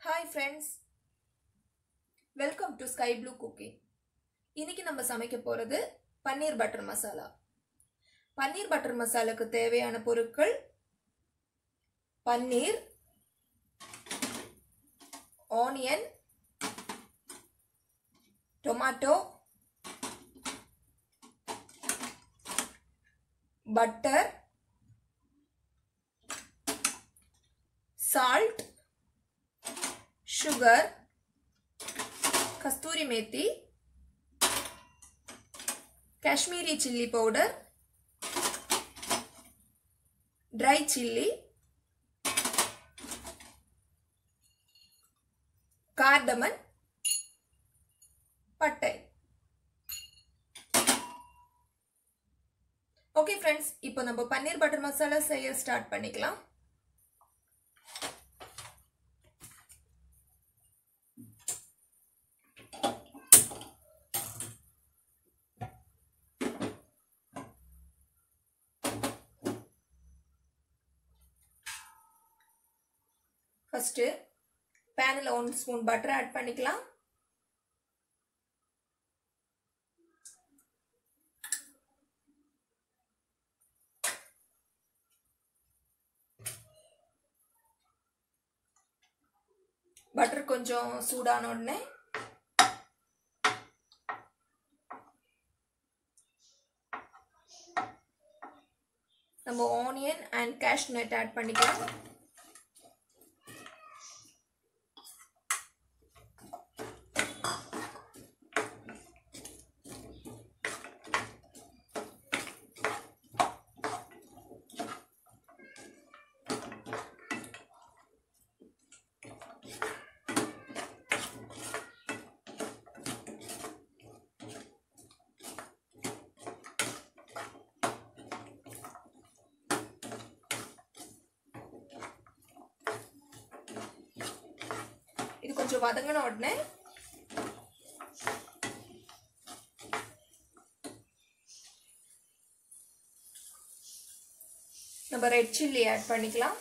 hi friends welcome to sky blue cooking இன்னைக்கு நம்ம சமைக்க போகிறது பன்னீர் பட்டர் மசாலா பன்னீர் பட்டர் மசாலாக்கு தேவையான பொருட்கள் paneer onion tomato butter salt sugar kasuri methi Kashmiri chilli powder dry chilli cardamom பட்டை ஓகே ஃப்ரெண்ட்ஸ் இப்போ நம்ம பன்னீர் பட்டர் மசாலா செய்ய ஸ்டார்ட் பண்ணிக்கலாம் ஃபஸ்ட்டு பேனில் ஒன் ஸ்பூன் பட்டர் ஆட் பண்ணிக்கலாம் பட்டர் கொஞ்சம் சூடான உடனே நம்ம onion and cashew nut add பண்ணிக்கலாம் இது கொஞ்சம் வதங்கின உடனே நம்ம ரெட் சில்லி ஆட் பண்ணிக்கலாம்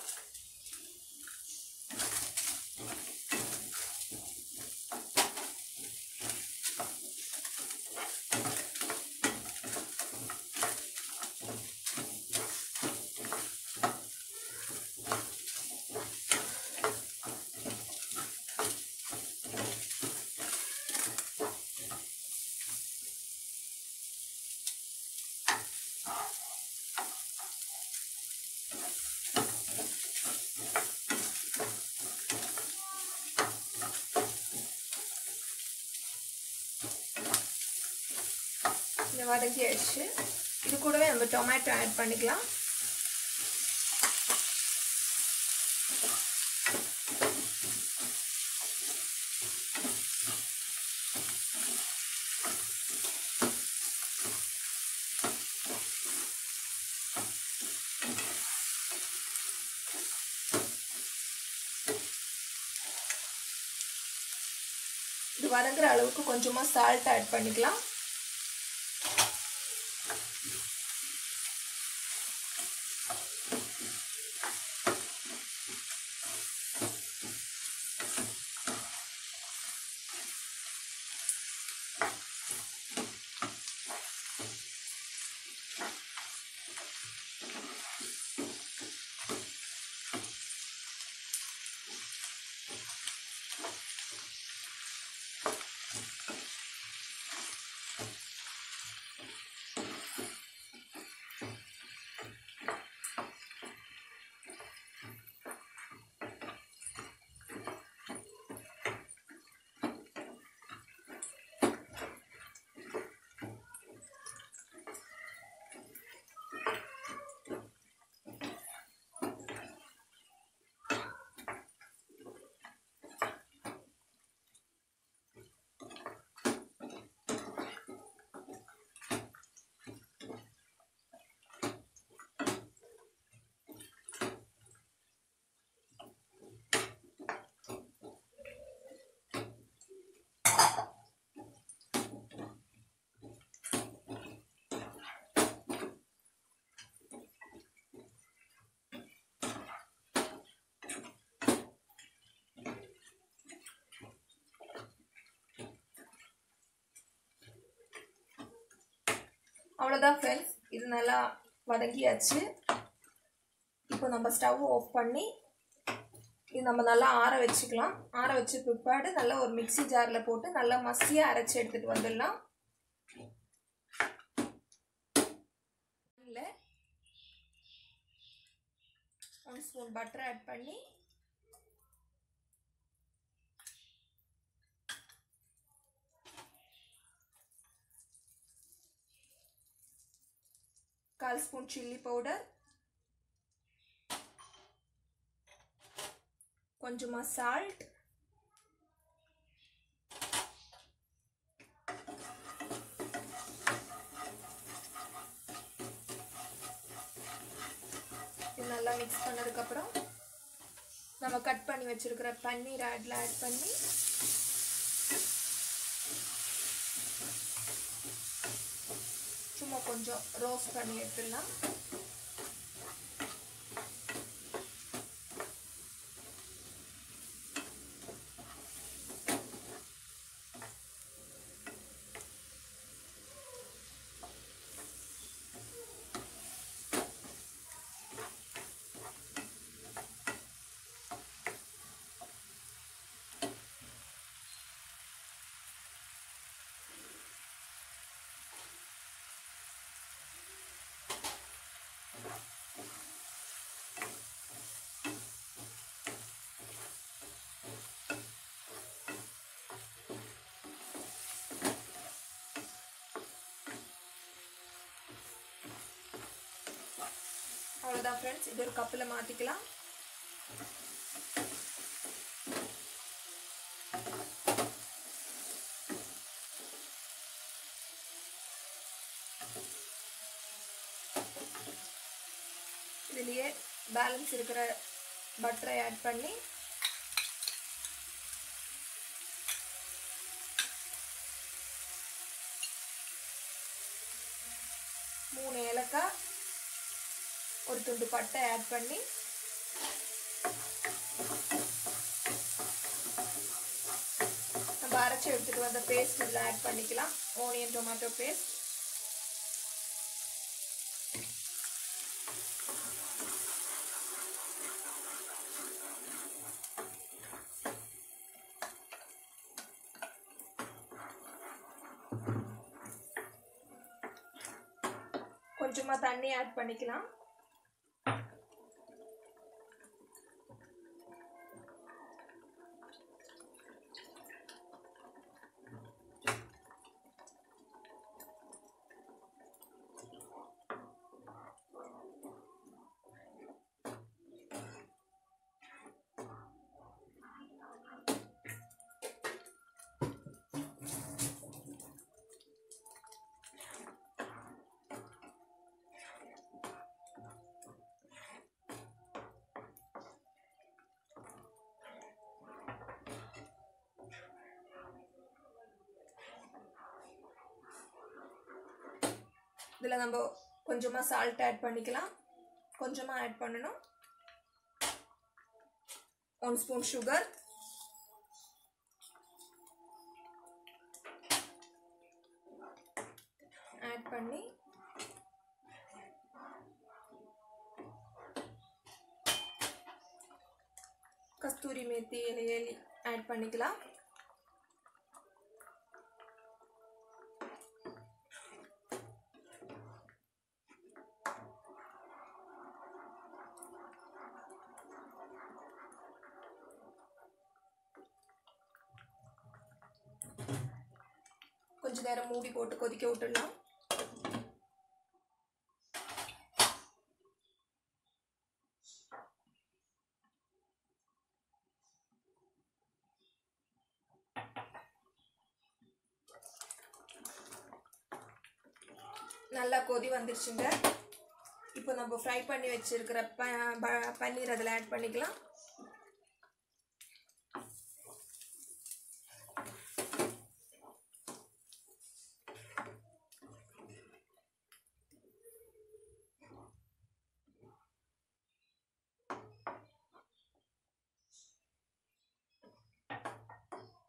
இந்த வதக்கி ஆயிடுச்சு இது கூடவே நம்ம டொமேட்டோ ஆட் பண்ணிக்கலாம் இது வதங்குற அளவுக்கு கொஞ்சமாக சால்ட் ஆட் பண்ணிக்கலாம் அவ்வளோதான் ஃப்ரெண்ட்ஸ் இது நல்லா வதங்கியாச்சு இப்போ நம்ம ஸ்டவ் ஆஃப் பண்ணி இது நம்ம நல்லா ஆற வச்சுக்கலாம் ஆற வச்சு பிற்பாடு நல்லா ஒரு மிக்ஸி ஜாரில் போட்டு நல்லா மசியாக அரைச்சி எடுத்துகிட்டு வந்துடலாம் இல்லை ஒன் ஸ்பூன் பட்டர் ஆட் பண்ணி கால் ஸ்பூன் சில்லி பவுடர் கொஞ்சமாக சால்ட் இது நல்லா மிக்ஸ் பண்ணதுக்கப்புறம் நம்ம கட் பண்ணி வச்சிருக்கிற பன்னீர் ஆட்ல ஆட் பண்ணி சும்மா கொஞ்சம் ரோஸ்ட் பண்ணி எடுத்துடலாம் அவ்வளோதான் ஃப்ரெண்ட்ஸ் இது ஒரு கப்பில் மாற்றிக்கலாம் இதுலேயே பேலன்ஸ் இருக்கிற பட்டரை ஆட் பண்ணி மூணு ஏலக்காய் ஒரு துண்டு பட்டை ஆட் பண்ணி நம்ம அரைச்சி எடுத்துட்டு வந்த பேஸ்ட் இதில் ஆட் பண்ணிக்கலாம் ஓனியன் டொமேட்டோ பேஸ்ட் கொஞ்சமாக தண்ணி ஆட் பண்ணிக்கலாம் இதில் நம்ம கொஞ்சமாக சால்ட் ஆட் பண்ணிக்கலாம் கொஞ்சமாக ஆட் பண்ணணும் ஒன் ஸ்பூன் சுகர் ஆட் பண்ணி கஸ்தூரி மேத்தி இலையை ஆட் பண்ணிக்கலாம் கொஞ்ச நேரம் மூடி போட்டு கொதிக்க விட்டுடலாம் நல்லா கொதி வந்துருச்சுங்க இப்போ நம்ம ஃப்ரை பண்ணி வச்சிருக்கிற ப ப- பன்னீர் அதில் ஆட் பண்ணிக்கலாம்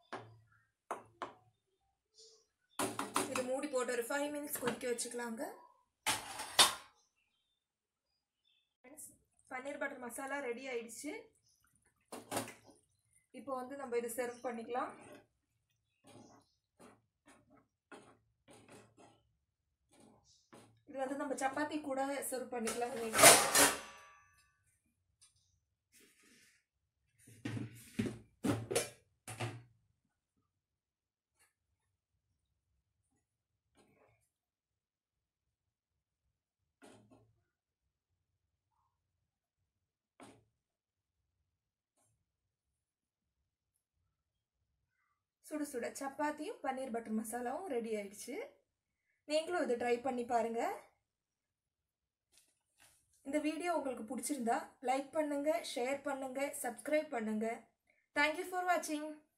இது மூடி போட்டு ஒரு ஃபைவ் மினிட்ஸ் கொதிக்க வச்சுக்கலாங்க பன்னீர் பட்டர் மசாலா ரெடி ஆயிடுச்சு இப்போ வந்து நம்ம இது சர்வ் பண்ணிக்கலாம் இது வந்து நம்ம சப்பாத்தி கூட சர்வ் பண்ணிக்கலாம் சுட சுட சப்பாத்தியும் பன்னீர் பட்டர் மசாலாவும் ரெடி ஆயிடுச்சு நீங்களும் இதை ட்ரை பண்ணி பாருங்க இந்த வீடியோ உங்களுக்கு பிடிச்சிருந்தா லைக் பண்ணுங்க ஷேர் பண்ணுங்க சப்ஸ்கிரைப் பண்ணுங்க தேங்க்யூ ஃபார் வாட்சிங்